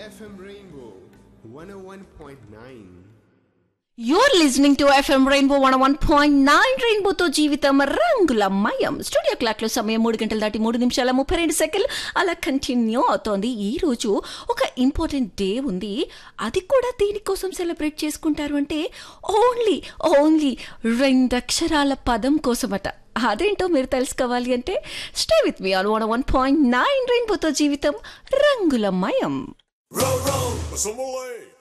FM Rainbow 101.9. You're listening to FM Rainbow one one point nine రెయిన్బోతో జీవితం రంగుల మయం స్టూడియో క్లాక్లో సమయం మూడు గంటల దాటి మూడు నిమిషాల ముప్పై రెండు సెకండ్లు అలా కంటిన్యూ అవుతోంది ఈ రోజు ఒక ఇంపార్టెంట్ డే ఉంది అది కూడా దీనికోసం సెలబ్రేట్ చేసుకుంటారు అంటే ఓన్లీ ఓన్లీ రెండక్షరాల పదం కోసమట అదేంటో మీరు తెలుసుకోవాలి అంటే stay with me on one one point nine రెయిన్బోతో జీవితం రంగుల మయం Row, row, Assembly.